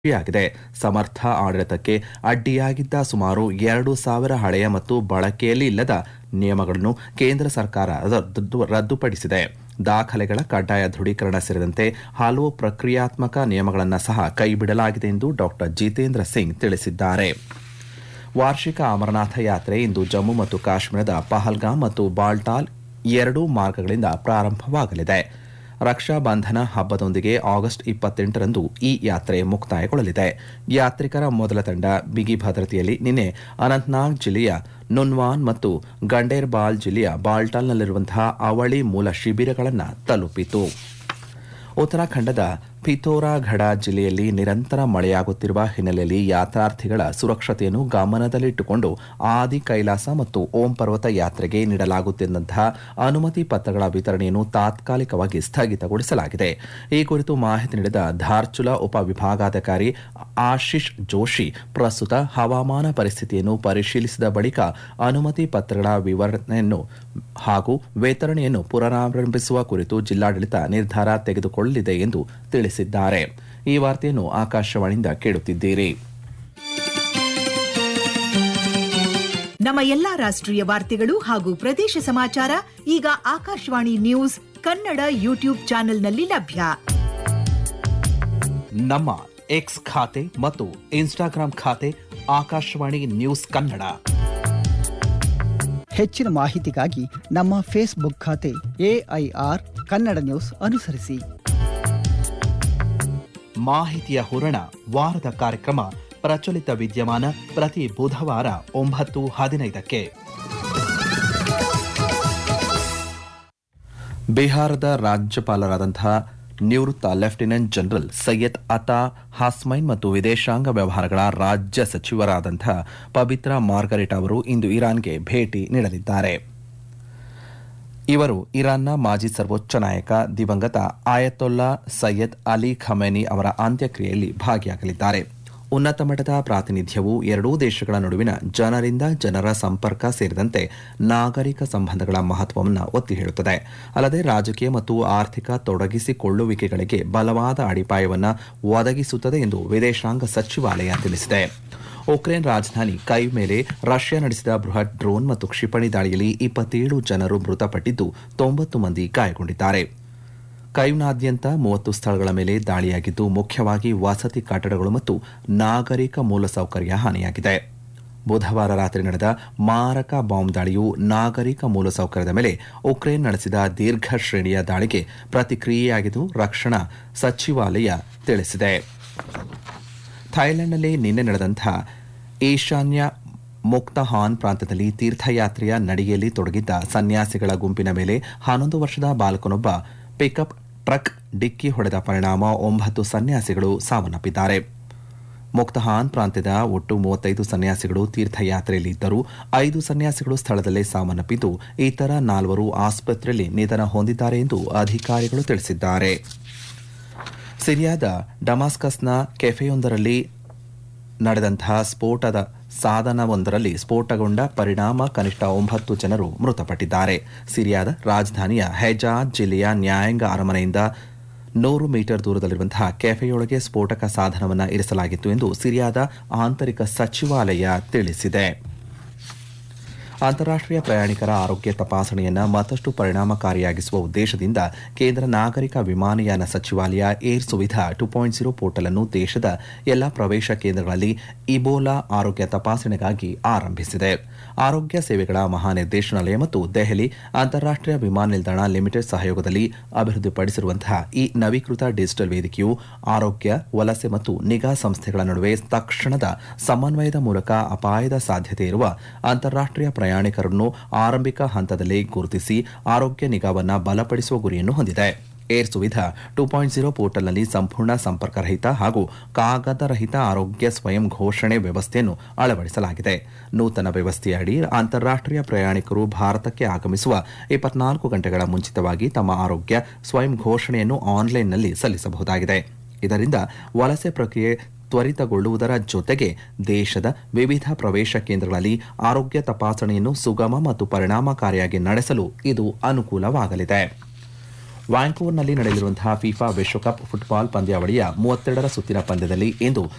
ಆಗಿದೆ ಸಮರ್ಥ ಆಡಳಿತಕ್ಕೆ ಅಡ್ಡಿಯಾಗಿದ್ದ ಸುಮಾರು ಎರಡು ಸಾವಿರ ಹಳೆಯ ಮತ್ತು ಬಳಕೆಯಲ್ಲಿ ಇಲ್ಲದ ನಿಯಮಗಳನ್ನು ಕೇಂದ್ರ ಸರ್ಕಾರ ರದ್ದು- ರದ್ದುಪಡಿಸಿದೆ ದಾಖಲೆಗಳ ಕಡ್ಡಾಯ ದೃಢೀಕರಣ ಸೇರಿದಂತೆ ಹಲವು ಪ್ರಕ್ರಿಯಾತ್ಮಕ ನಿಯಮಗಳನ್ನು ಸಹ ಕೈಬಿಡಲಾಗಿದೆ ಎಂದು ಡಾಕ್ಟರ್ ಜಿತೇಂದ್ರ ಸಿಂಗ್ ತಿಳಿಸಿದ್ದಾರೆ ವಾರ್ಷಿಕ ಅಮರನಾಥ ಯಾತ್ರೆ ಇಂದು ಜಮ್ಮು ಮತ್ತು ಕಾಶ್ಮೀರದ ಪಹಲ್ಗಾಮ್ ಮತ್ತು ಬಾಲ್ಟಾಲ್ ಎರಡೂ ಮಾರ್ಗಗಳಿಂದ ಪ್ರಾರಂಭವಾಗಲಿದೆ ರಕ್ಷಾ ಬಂಧನ ಹಬ್ಬದೊಂದಿಗೆ ಆಗಸ್ಟ್ ಇಪ್ಪತ್ತೆಂಟರಂದು ಈ ಯಾತ್ರೆ ಮುಕ್ತಾಯಗೊಳ್ಳಲಿದೆ ಯಾತ್ರಿಕರ ಮೊದಲ ತಂಡ ಬಿಗಿ ಭದ್ರತೆಯಲ್ಲಿ ನಿನ್ನೆ ಅನಂತನಾಗ್ ಜಿಲ್ಲೆಯ ನುನ್ವಾನ್ ಮತ್ತು ಗಂಡೇರ್ಬಾಲ್ ಜಿಲ್ಲೆಯ ಬಾಲ್ಟಾಲ್ನಲ್ಲಿರುವಂತಹ ಅವಳಿ ಮೂಲ ಶಿಬಿರಗಳನ್ನು ತಲುಪಿತು ಉತ್ತರಾಖಂಡದ ಪಿಥೋರಾಘಡ ಜಿಲ್ಲೆಯಲ್ಲಿ ನಿರಂತರ ಮಳೆಯಾಗುತ್ತಿರುವ ಹಿನ್ನೆಲೆಯಲ್ಲಿ ಯಾತ್ರಾರ್ಥಿಗಳ ಸುರಕ್ಷತೆಯನ್ನು ಗಮನದಲ್ಲಿಟ್ಟುಕೊಂಡು ಆದಿ ಕೈಲಾಸ ಮತ್ತು ಓಂ ಪರ್ವತ ಯಾತ್ರೆಗೆ ನೀಡಲಾಗುತ್ತಿದ್ದಂತಹ ಅನುಮತಿ ಪತ್ರಗಳ ವಿತರಣೆಯನ್ನು ತಾತ್ಕಾಲಿಕವಾಗಿ ಸ್ಥಗಿತಗೊಳಿಸಲಾಗಿದೆ ಈ ಕುರಿತು ಮಾಹಿತಿ ನೀಡಿದ ಧಾರ್ಚುಲಾ ಉಪವಿಭಾಗಾಧಿಕಾರಿ ಆಶಿಶ್ ಜೋಶಿ ಪ್ರಸ್ತುತ ಹವಾಮಾನ ಪರಿಸ್ಥಿತಿಯನ್ನು ಪರಿಶೀಲಿಸಿದ ಬಳಿಕ ಅನುಮತಿ ಪತ್ರಗಳ ವಿವರಣೆಯನ್ನು ಹಾಗೂ ವಿತರಣೆಯನ್ನು ಪುನರಾರಂಭಿಸುವ ಕುರಿತು ಜಿಲ್ಲಾಡಳಿತ ನಿರ್ಧಾರ ತೆಗೆದುಕೊಳ್ಳಲಿದೆ ಎಂದು ತಿಳಿಸಿದ್ದಾರೆ ಈ ವಾರ್ತೆಯನ್ನು ಆಕಾಶವಾಣಿಯಿಂದ ಕೇಳುತ್ತಿದ್ದೀರಿ ನಮ್ಮ ಎಲ್ಲಾ ರಾಷ್ಟ್ರೀಯ ವಾರ್ತೆಗಳು ಹಾಗೂ ಪ್ರದೇಶ ಸಮಾಚಾರ ಈಗ ಆಕಾಶವಾಣಿ ನ್ಯೂಸ್ ಕನ್ನಡ ಯೂಟ್ಯೂಬ್ ಚಾನೆಲ್ನಲ್ಲಿ ಲಭ್ಯ ನಮ್ಮ ಎಕ್ಸ್ ಖಾತೆ ಮತ್ತು ಇನ್ಸ್ಟಾಗ್ರಾಂ ಖಾತೆ ಆಕಾಶವಾಣಿ ನ್ಯೂಸ್ ಕನ್ನಡ ಹೆಚ್ಚಿನ ಮಾಹಿತಿಗಾಗಿ ನಮ್ಮ ಫೇಸ್ಬುಕ್ ಖಾತೆ ಎಐಆರ್ ಕನ್ನಡ ನ್ಯೂಸ್ ಅನುಸರಿಸಿ ಮಾಹಿತಿಯ ಹೂರಣ ವಾರದ ಕಾರ್ಯಕ್ರಮ ಪ್ರಚಲಿತ ವಿದ್ಯಮಾನ ಪ್ರತಿ ಬುಧವಾರ ಒಂಬತ್ತು ಹದಿನೈದಕ್ಕೆ ಬಿಹಾರದ ರಾಜ್ಯಪಾಲರಾದಂತಹ ನಿವೃತ್ತ ಲೆಫ್ಟಿನೆಂಟ್ ಜನರಲ್ ಸೈಯದ್ ಅತಾ ಹಾಸ್ಮೈನ್ ಮತ್ತು ವಿದೇಶಾಂಗ ವ್ಯವಹಾರಗಳ ರಾಜ್ಯ ಸಚಿವರಾದಂತಹ ಪವಿತ್ರ ಮಾರ್ಗರೆಟ್ ಅವರು ಇಂದು ಇರಾನ್ಗೆ ಭೇಟಿ ನೀಡಲಿದ್ದಾರೆ ಇವರು ಇರಾನ್ನ ಮಾಜಿ ಸರ್ವೋಚ್ಚ ನಾಯಕ ದಿವಂಗತ ಆಯತೊಲ್ಲಾ ಸೈಯದ್ ಅಲಿ ಖಮೇನಿ ಅವರ ಅಂತ್ಯಕ್ರಿಯೆಯಲ್ಲಿ ಭಾಗಿಯಾಗಲಿದ್ದಾರೆ ಉನ್ನತ ಮಟ್ಟದ ಪ್ರಾತಿನಿಧ್ಯವು ಎರಡೂ ದೇಶಗಳ ನಡುವಿನ ಜನರಿಂದ ಜನರ ಸಂಪರ್ಕ ಸೇರಿದಂತೆ ನಾಗರಿಕ ಸಂಬಂಧಗಳ ಮಹತ್ವವನ್ನು ಒತ್ತಿ ಹೇಳುತ್ತದೆ ಅಲ್ಲದೆ ರಾಜಕೀಯ ಮತ್ತು ಆರ್ಥಿಕ ತೊಡಗಿಸಿಕೊಳ್ಳುವಿಕೆಗಳಿಗೆ ಬಲವಾದ ಅಡಿಪಾಯವನ್ನು ಒದಗಿಸುತ್ತದೆ ಎಂದು ವಿದೇಶಾಂಗ ಸಚಿವಾಲಯ ತಿಳಿಸಿದೆ ಉಕ್ರೇನ್ ರಾಜಧಾನಿ ಕೈ ಮೇಲೆ ರಷ್ಯಾ ನಡೆಸಿದ ಬೃಹತ್ ಡ್ರೋನ್ ಮತ್ತು ಕ್ಷಿಪಣಿ ದಾಳಿಯಲ್ಲಿ ಇಪ್ಪತ್ತೇಳು ಜನರು ಮೃತಪಟ್ಟಿದ್ದು ತೊಂಬತ್ತು ಮಂದಿ ಗಾಯಗೊಂಡಿದ್ದಾರೆ ಕೈವ್ನಾದ್ಯಂತ ಮೂವತ್ತು ಸ್ಥಳಗಳ ಮೇಲೆ ದಾಳಿಯಾಗಿದ್ದು ಮುಖ್ಯವಾಗಿ ವಸತಿ ಕಟ್ಟಡಗಳು ಮತ್ತು ನಾಗರಿಕ ಮೂಲಸೌಕರ್ಯ ಹಾನಿಯಾಗಿದೆ ಬುಧವಾರ ರಾತ್ರಿ ನಡೆದ ಮಾರಕ ಬಾಂಬ್ ದಾಳಿಯು ನಾಗರಿಕ ಮೂಲಸೌಕರ್ಯದ ಮೇಲೆ ಉಕ್ರೇನ್ ನಡೆಸಿದ ದೀರ್ಘ ಶ್ರೇಣಿಯ ದಾಳಿಗೆ ಪ್ರತಿಕ್ರಿಯೆಯಾಗಿದ್ದು ರಕ್ಷಣಾ ಸಚಿವಾಲಯ ತಿಳಿಸಿದೆ ಥೈಲ್ಯಾಂಡ್ನಲ್ಲಿ ನಿನ್ನೆ ನಡೆದಂತಹ ಈಶಾನ್ಯ ಮುಕ್ತಹಾನ್ ಪ್ರಾಂತ್ಯದಲ್ಲಿ ತೀರ್ಥಯಾತ್ರೆಯ ನಡಿಗೆಯಲ್ಲಿ ತೊಡಗಿದ್ದ ಸನ್ಯಾಸಿಗಳ ಗುಂಪಿನ ಮೇಲೆ ಹನ್ನೊಂದು ವರ್ಷದ ಬಾಲಕನೊಬ್ಬ ಪಿಕಪ್ ಟ್ರಕ್ ಡಿಕ್ಕಿ ಹೊಡೆದ ಪರಿಣಾಮ ಒಂಬತ್ತು ಸನ್ಯಾಸಿಗಳು ಸಾವನ್ನಪ್ಪಿದ್ದಾರೆ ಮುಕ್ತಹಾನ್ ಪ್ರಾಂತ್ಯದ ಒಟ್ಟು ಮೂವತ್ತೈದು ಸನ್ಯಾಸಿಗಳು ತೀರ್ಥಯಾತ್ರೆಯಲ್ಲಿದ್ದರು ಐದು ಸನ್ಯಾಸಿಗಳು ಸ್ಥಳದಲ್ಲೇ ಸಾವನ್ನಪ್ಪಿದ್ದು ಇತರ ನಾಲ್ವರು ಆಸ್ಪತ್ರೆಯಲ್ಲಿ ನಿಧನ ಹೊಂದಿದ್ದಾರೆ ಎಂದು ಅಧಿಕಾರಿಗಳು ತಿಳಿಸಿದ್ದಾರೆ ಸಿರಿಯಾದ ಡಮಾಸ್ಕಸ್ನ ಕೆಫೆಯೊಂದರಲ್ಲಿ ನಡೆದಂತಹ ಸ್ಫೋಟದ ಸಾಧನವೊಂದರಲ್ಲಿ ಸ್ಫೋಟಗೊಂಡ ಪರಿಣಾಮ ಕನಿಷ್ಠ ಒಂಬತ್ತು ಜನರು ಮೃತಪಟ್ಟಿದ್ದಾರೆ ಸಿರಿಯಾದ ರಾಜಧಾನಿಯ ಹೆಜಾಜ್ ಜಿಲ್ಲೆಯ ನ್ಯಾಯಾಂಗ ಅರಮನೆಯಿಂದ ನೂರು ಮೀಟರ್ ದೂರದಲ್ಲಿರುವಂತಹ ಕೆಫೆಯೊಳಗೆ ಸ್ಫೋಟಕ ಸಾಧನವನ್ನು ಇರಿಸಲಾಗಿತ್ತು ಎಂದು ಸಿರಿಯಾದ ಆಂತರಿಕ ಸಚಿವಾಲಯ ತಿಳಿಸಿದೆ ಅಂತಾರಾಷ್ಟೀಯ ಪ್ರಯಾಣಿಕರ ಆರೋಗ್ಯ ತಪಾಸಣೆಯನ್ನು ಮತ್ತಷ್ಟು ಪರಿಣಾಮಕಾರಿಯಾಗಿಸುವ ಉದ್ದೇಶದಿಂದ ಕೇಂದ್ರ ನಾಗರಿಕ ವಿಮಾನಯಾನ ಸಚಿವಾಲಯ air Suvidha two point zero portal ಅನ್ನು ದೇಶದ ಎಲ್ಲಾ ಪ್ರವೇಶ ಕೇಂದ್ರಗಳಲ್ಲಿ ಇಬೋಲಾ ಆರೋಗ್ಯ ತಪಾಸಣೆಗಾಗಿ ಆರಂಭಿಸಿದೆ ಆರೋಗ್ಯ ಸೇವೆಗಳ ಮಹಾನಿರ್ದೇಶನಾಲಯ ಮತ್ತು ದೆಹಲಿ ಅಂತಾರಾಷ್ಟೀಯ ವಿಮಾನ ನಿಲ್ದಾಣ ಲಿಮಿಟೆಡ್ ಸಹಯೋಗದಲ್ಲಿ ಅಭಿವೃದ್ಧಿಪಡಿಸಿರುವಂತಹ ಈ ನವೀಕೃತ ಡಿಜಿಟಲ್ ವೇದಿಕೆಯು ಆರೋಗ್ಯ ವಲಸೆ ಮತ್ತು ನಿಗಾ ಸಂಸ್ಥೆಗಳ ನಡುವೆ ತಕ್ಷಣದ ಸಮನ್ವಯದ ಮೂಲಕ ಅಪಾಯದ ಸಾಧ್ಯತೆ ಇರುವ ಅಂತಾರಾಷ್ಟೀಯ ಪ್ರಯಾಣಿಕರನ್ನು ಆರಂಭಿಕ ಹಂತದಲ್ಲಿ ಗುರುತಿಸಿ ಆರೋಗ್ಯ ನಿಗಾವನ್ನು ಬಲಪಡಿಸುವ ಗುರಿಯನ್ನು ಹೊಂದಿದೆ air Suvidha two point zero ಪೋರ್ಟಲ್ನಲ್ಲಿ ಸಂಪೂರ್ಣ ಸಂಪರ್ಕರಹಿತ ಹಾಗೂ ಕಾಗದರಹಿತ ಆರೋಗ್ಯ ಸ್ವಯಂ ಘೋಷಣೆ ವ್ಯವಸ್ಥೆಯನ್ನು ಅಳವಡಿಸಲಾಗಿದೆ ನೂತನ ವ್ಯವಸ್ಥೆಯ ಅಡಿ ಅಂತಾರಾಷ್ಟೀಯ ಪ್ರಯಾಣಿಕರು ಭಾರತಕ್ಕೆ ಆಗಮಿಸುವ ಇಪ್ಪತ್ನಾಲ್ಕು ಗಂಟೆಗಳ ಮುಂಚಿತವಾಗಿ ತಮ್ಮ ಆರೋಗ್ಯ ಸ್ವಯಂ ಘೋಷಣೆಯನ್ನು ಆನ್ಲೈನ್ನಲ್ಲಿ ಸಲ್ಲಿಸಬಹುದಾಗಿದೆ ಇದರಿಂದ ವಲಸೆ ಪ್ರಕ್ರಿಯೆ ತ್ವರಿತಗೊಳ್ಳುವುದರ ಜೊತೆಗೆ ದೇಶದ ವಿವಿಧ ಪ್ರವೇಶ ಕೇಂದ್ರಗಳಲ್ಲಿ ಆರೋಗ್ಯ ತಪಾಸಣೆಯನ್ನು ಸುಗಮ ಮತ್ತು ಪರಿಣಾಮಕಾರಿಯಾಗಿ ನಡೆಸಲು ಇದು ಅನುಕೂಲವಾಗಲಿದೆ ವ್ಯಾಂಕೋವರ್ನಲ್ಲಿ ನಡೆಯಲಿರುವಂತಹ ಫಿಫಾ ವಿಶ್ವಕಪ್ ಫುಟ್ಬಾಲ್ ಪಂದ್ಯಾವಳಿಯ ಮೂವತ್ತೆರಡರ ಸುತ್ತಿನ ಪಂದ್ಯದಲ್ಲಿ ಇಂದು